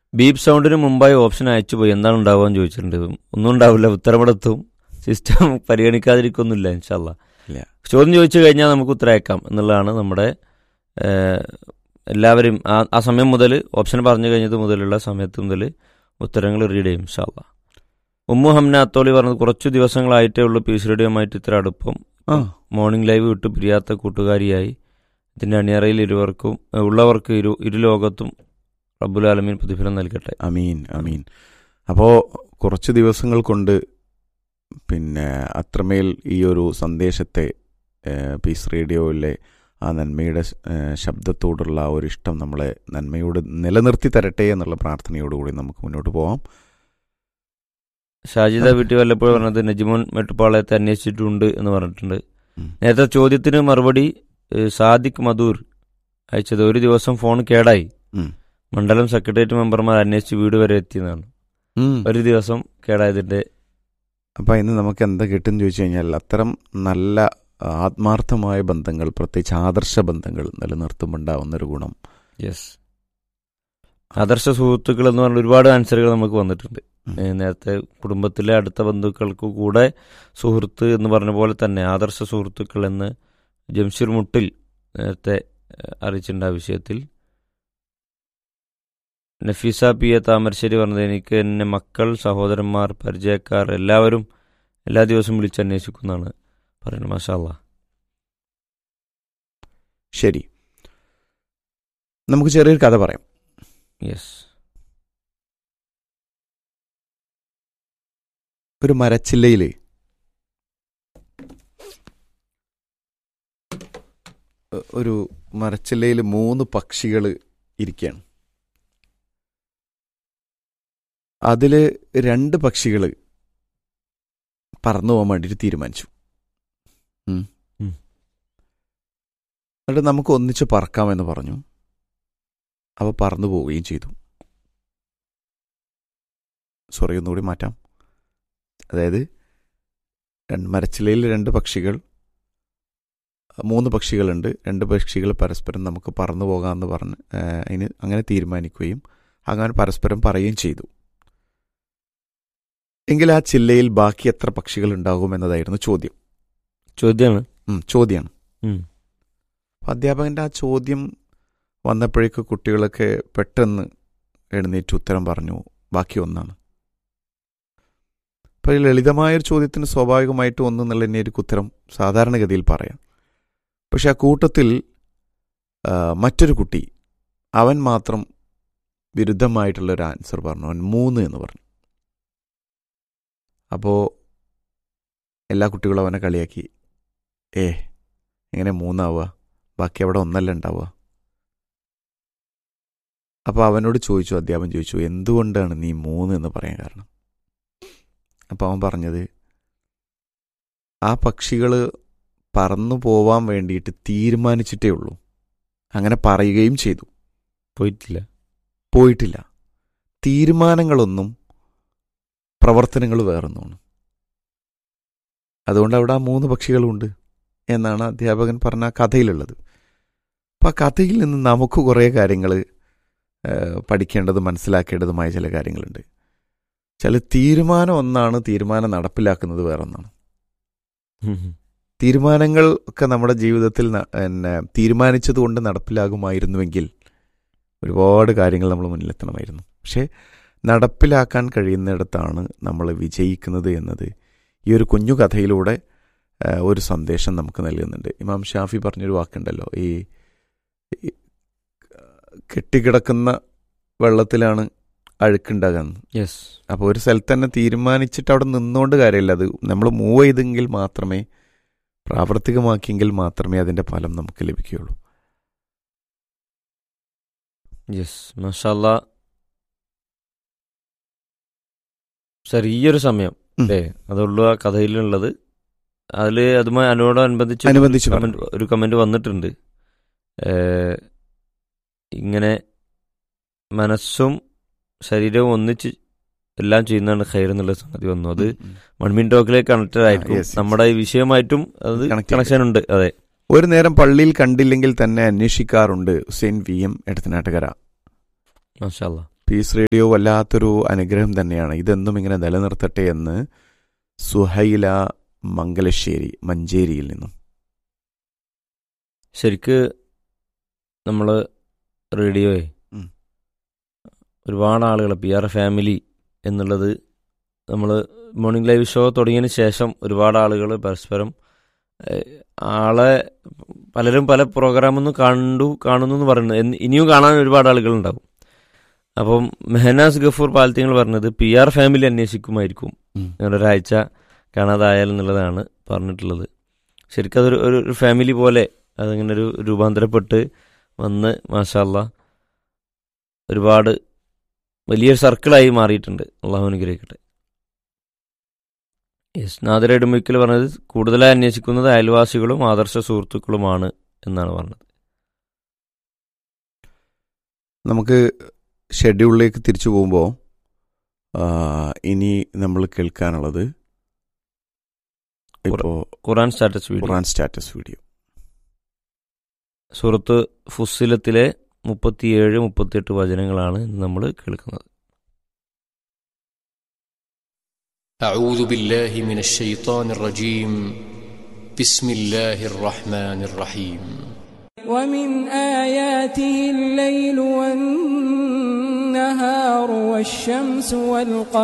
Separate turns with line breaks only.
Beep സൗണ്ടിന് മുമ്പായി option അയച്ചു പോയി എന്താണ് ഉണ്ടാവുക എന്ന് ചോദിച്ചിട്ടുണ്ട് ഒന്നും ഉണ്ടാവില്ല ഉത്തരവിടത്തും സിസ്റ്റം പരിഗണിക്കാതിരിക്കൊന്നുമില്ല ഇൻഷാല്ല
ഇല്ല.
ചോദ്യം ചോദിച്ചു കഴിഞ്ഞാൽ നമുക്ക് ഉത്തരം അയക്കാം എന്നുള്ളതാണ് നമ്മുടെ ഏഹ്, എല്ലാവരും ആ ആ സമയം മുതൽ ഓപ്ഷൻ പറഞ്ഞു കഴിഞ്ഞത് മുതലുള്ള സമയത്ത് മുതൽ ഉത്തരങ്ങൾ റീഡ് ചെയ്യും ഇൻഷാല്ല ഉമ്മു ഹംന അത്തോളി പറഞ്ഞത് കുറച്ചു ദിവസങ്ങളായിട്ടേ ഉള്ളൂ പീസ് റേഡിയോമായിട്ട് ഇത്ര അടുപ്പം
ആ
മോർണിംഗ് ലൈവ് വിട്ടു പിരിയാത്ത കൂട്ടുകാരിയായി ഇതിന്റെ അണിയറയിൽ ഇരുവർക്കും ഏഹ്, ഉള്ളവർക്ക് ഇരു ഇരു ലോകത്തും റബ്ബുൽ ആലമീൻ പ്രതിഫലം നൽകട്ടെ
അമീൻ അമീൻ അപ്പോൾ കുറച്ച് ദിവസങ്ങൾ കൊണ്ട് പിന്നെ അത്രമേൽ ഈ ഒരു സന്ദേശത്തെ ഏഹ്, പീസ് റേഡിയോയിലെ ആ നന്മയുടെ ഏഹ്, ശബ്ദത്തോടുള്ള ആ ഒരു ഇഷ്ടം നമ്മളെ നന്മയോട് നിലനിർത്തി തരട്ടെ എന്നുള്ള പ്രാർത്ഥനയോടുകൂടി നമുക്ക് മുന്നോട്ട് പോവാം
ഷാജിദ വീട്ടിൽ വല്ലപ്പോഴും പറഞ്ഞത് നജിമോൻ മെട്ടുപ്പാളയത്തെ അന്വേഷിച്ചിട്ടുണ്ട് എന്ന് പറഞ്ഞിട്ടുണ്ട്
ഉം.
നേരത്തെ ചോദ്യത്തിന് മറുപടി ഏഹ്, സാദിഖ് മധൂർ അയച്ചത് ഒരു ദിവസം ഫോൺ കേടായി
ഉം.
മണ്ഡലം സെക്രട്ടേറിയറ്റ് മെമ്പർമാർ അന്വേഷിച്ച് വീട് വരെ എത്തിയെന്നാണ്
ഉം.
ഒരു ദിവസം കേടായതിന്റെ
അപ്പം ഇന്ന് നമുക്ക് എന്താ കിട്ടുമെന്ന് ചോദിച്ചു കഴിഞ്ഞാൽ അത്തരം നല്ല ആത്മാർത്ഥമായ ബന്ധങ്ങൾ പ്രത്യേകിച്ച് ആദർശ ബന്ധങ്ങൾ നിലനിർത്തുമ്പോണ്ടാവുന്ന ഒരു ഗുണം
യെസ് ആദർശ സുഹൃത്തുക്കൾ എന്ന് പറഞ്ഞ ഒരുപാട് ആൻസറുകൾ നമുക്ക് വന്നിട്ടുണ്ട്
ഉം.
ഏഹ് നേരത്തെ കുടുംബത്തിലെ അടുത്ത ബന്ധുക്കൾക്ക് കൂടെ സുഹൃത്ത് എന്ന് പറഞ്ഞ പോലെ തന്നെ ആദർശ സുഹൃത്തുക്കൾ എന്ന് ജംഷീർ മുട്ടിൽ നേരത്തെ ഏഹ് അറിയിച്ചിട്ടുണ്ട് ആ വിഷയത്തിൽ നഫീസ പി എ താമരശ്ശേരി പറഞ്ഞത് എനിക്ക് എന്നെ മക്കൾ സഹോദരന്മാർ പരിചയക്കാർ എല്ലാവരും എല്ലാ ദിവസവും വിളിച്ചന്വേഷിക്കുന്നതാണ് പറയുന്നത് മാഷാല്ല
ശരി നമുക്ക് ചെറിയൊരു കഥ പറയാം
യെസ്
ഒരു മരച്ചില്ലയിൽ ഒരു മരച്ചില്ലയിൽ മൂന്ന് പക്ഷികൾ ഇരിക്കുകയാണ് അതിൽ രണ്ട് പക്ഷികൾ പറന്നു പോകാൻ വേണ്ടിയിട്ട് തീരുമാനിച്ചു ഉം.
ഉം.
എന്നിട്ട് നമുക്ക് ഒന്നിച്ച് പറക്കാമെന്ന് പറഞ്ഞു അവ പറന്നു പോവുകയും ചെയ്തു സോറി ഒന്നുകൂടി മാറ്റാം അതായത് രണ്ട് മരച്ചിലയിൽ രണ്ട് പക്ഷികൾ മൂന്ന് പക്ഷികളുണ്ട് രണ്ട് പക്ഷികൾ പരസ്പരം നമുക്ക് പറന്നു പോകാമെന്ന് പറഞ്ഞ് ആ, അതിന് അങ്ങനെ തീരുമാനിക്കുകയും അങ്ങനെ പരസ്പരം പറയുകയും ചെയ്തു എങ്കിൽ ആ ചില്ലയിൽ ബാക്കി എത്ര പക്ഷികൾ ഉണ്ടാകും എന്നതായിരുന്നു ചോദ്യം
ചോദ്യമാണ്
ഉം, ചോദ്യമാണ്
ഉം.
അപ്പൊ അധ്യാപകന്റെ ആ ചോദ്യം വന്നപ്പോഴേക്ക് കുട്ടികളൊക്കെ പെട്ടെന്ന് എഴുന്നേറ്റ് ഉത്തരം പറഞ്ഞു ബാക്കി ഒന്നാണ് അപ്പോൾ ഈ ലളിതമായൊരു ചോദ്യത്തിന് സ്വാഭാവികമായിട്ട് ഒന്ന് എന്നുള്ള തന്നെ ഒരു ഉത്തരം സാധാരണഗതിയിൽ പറയാം പക്ഷെ ആ കൂട്ടത്തിൽ ആ, മറ്റൊരു കുട്ടി അവൻ മാത്രം വിരുദ്ധമായിട്ടുള്ള ഒരു ആൻസർ പറഞ്ഞു അവൻ മൂന്ന് എന്ന് പറഞ്ഞു അപ്പോൾ എല്ലാ കുട്ടികളും അവനെ കളിയാക്കി ഏ എങ്ങനെ മൂന്നാവുക ബാക്കി അവിടെ ഒന്നല്ല ഉണ്ടാവുക അപ്പോൾ അവനോട് ചോദിച്ചു അധ്യാപൻ ചോദിച്ചു എന്തുകൊണ്ടാണ് നീ മൂന്ന് എന്ന് പറയാൻ കാരണം അപ്പോൾ അവൻ പറഞ്ഞത് ആ പക്ഷികൾ പറന്നു പോവാൻ വേണ്ടിയിട്ട് തീരുമാനിച്ചിട്ടേ ഉള്ളൂ അങ്ങനെ പറയുകയും ചെയ്തു
പോയിട്ടില്ല
പോയിട്ടില്ല തീരുമാനങ്ങളൊന്നും പ്രവർത്തനങ്ങൾ വേറൊന്നുമാണ് അതുകൊണ്ട് അവിടെ ആ മൂന്ന് പക്ഷികളുണ്ട് എന്നാണ് അധ്യാപകൻ പറഞ്ഞ ആ കഥയിലുള്ളത് അപ്പം ആ കഥയിൽ നിന്ന് നമുക്ക് കുറേ കാര്യങ്ങൾ പഠിക്കേണ്ടതും മനസ്സിലാക്കേണ്ടതുമായ ചില കാര്യങ്ങളുണ്ട് ചില തീരുമാനം ഒന്നാണ് തീരുമാനം നടപ്പിലാക്കുന്നത് വേറൊന്നാണ്
ഉം.
തീരുമാനങ്ങൾ ഒക്കെ നമ്മുടെ ജീവിതത്തിൽ ന- പിന്നെ തീരുമാനിച്ചത് കൊണ്ട് നടപ്പിലാകുമായിരുന്നുവെങ്കിൽ ഒരുപാട് കാര്യങ്ങൾ നമ്മൾ മുന്നിലെത്തണമായിരുന്നു പക്ഷേ നടപ്പിലാക്കാൻ കഴിയുന്നിടത്താണ് നമ്മൾ വിജയിക്കുന്നത് എന്നത് ഈ ഒരു കുഞ്ഞു കഥയിലൂടെ ആ, ഒരു സന്ദേശം നമുക്ക് നൽകുന്നുണ്ട് ഇമാം ഷാഫി പറഞ്ഞൊരു വാക്കുണ്ടല്ലോ ഈ ഈ കെട്ടിക്കിടക്കുന്ന വെള്ളത്തിലാണ് അഴുക്കുണ്ടാകുന്നത്
യെസ്
അപ്പോൾ ഒരു സ്ഥലത്ത് തന്നെ തീരുമാനിച്ചിട്ട് അവിടെ നിന്നുകൊണ്ട് കാര്യമില്ല അത് നമ്മൾ മൂവ് ചെയ്തെങ്കിൽ മാത്രമേ പ്രാവർത്തികമാക്കിയെങ്കിൽ മാത്രമേ അതിന്റെ ഫലം നമുക്ക് ലഭിക്കുകയുള്ളൂ
യെസ് മഷാല്ല ചെറിയൊരു സമയം
ഉം.
അല്ലേ അതുള്ളൂ ആ കഥയിലുള്ളത് അതിൽ അതുമായി അതിനോടനുബന്ധിച്ച്
അനുബന്ധിച്ച്
കമന്റ് ഒരു കമന്റ് വന്നിട്ടുണ്ട് ഏഹ്, ഇങ്ങനെ മനസ്സും ശരീരവും ഒന്നിച്ച് എല്ലാം ചെയ്യുന്നതാണ് ഖൈർ എന്നുള്ള സംഗതി വന്നു അത്
ഉം.
മൺമീൻ ടോക്കിലേക്ക് കണക്റ്റഡ് ആയിരിക്കും
yes, yes.
നമ്മുടെ ഈ വിഷയമായിട്ടും അത്
Connect
കണക്ഷൻ ഉണ്ട് അതെ
ഒരു നേരം പള്ളിയിൽ കണ്ടില്ലെങ്കിൽ തന്നെ അന്വേഷിക്കാറുണ്ട് ഹുസൈൻ വി എം എടത്തനാട്ടുകര
മാഷാല്ല
പീസ് റേഡിയോ വല്ലാത്തൊരു അനുഗ്രഹം തന്നെയാണ് ഇതെന്നും ഇങ്ങനെ നിലനിർത്തട്ടെ എന്ന് സുഹൈല മംഗലശ്ശേരി മഞ്ചേരിയിൽ നിന്നും
ശരിക്ക് നമ്മൾ റേഡിയോയെ
ഉം.
ഒരുപാട് ആളുകൾ പി ആർ ഫാമിലി എന്നുള്ളത് നമ്മൾ മോർണിംഗ് ലൈവ് ഷോ തുടങ്ങിയതിന് ശേഷം ഒരുപാട് ആളുകൾ പരസ്പരം ഏഹ്, ആളെ പലരും പല പ്രോഗ്രാമൊന്നും കണ്ടു കാണുന്നു എന്ന് പറയുന്നത് എന്ന് ഇനിയും കാണാൻ ഒരുപാട് ആളുകളുണ്ടാവും അപ്പം മെഹനാസ് ഗഫൂർ പാലത്തിങ്ങൾ പറഞ്ഞത് പി ആർ ഫാമിലി അന്വേഷിക്കുമായിരിക്കും അങ്ങനെ ഒരാഴ്ച കാണാതായാൽ എന്നുള്ളതാണ് പറഞ്ഞിട്ടുള്ളത് ശരിക്കും അതൊരു ഒരു ഒരു ഫാമിലി പോലെ അതിങ്ങനെ ഒരു രൂപാന്തരപ്പെട്ട് വന്ന് മാഷാല്ല ഒരുപാട് വലിയൊരു സർക്കിളായി മാറിയിട്ടുണ്ട് അള്ളാഹു അനുഗ്രഹിക്കട്ടെ യെസ് നാദര ഇടുമിക്കൽ പറഞ്ഞത് കൂടുതലായി അന്വേഷിക്കുന്നത് അയൽവാസികളും ആദർശ സുഹൃത്തുക്കളുമാണ് എന്നാണ് പറഞ്ഞത്
നമുക്ക് ഷെഡ്യൂളിലേക്ക് തിരിച്ചു പോകുമ്പോൾ ഇനി നമ്മൾ കേൾക്കാനുള്ളത് ഇപ്പോൾ
Quran status video
Quran status video
സുഹൃത്ത് ഫുസ്സിലത്തിലെ മുപ്പത്തിയേഴ് മുപ്പത്തിയെട്ട് വചനങ്ങളാണ് നമ്മൾ കേൾക്കുന്നത്
أعوذ بالله من الشيطان الرجيم بسم الله الرحمن الرحيم
ومن آياته الليل والنهار والشمس والقمر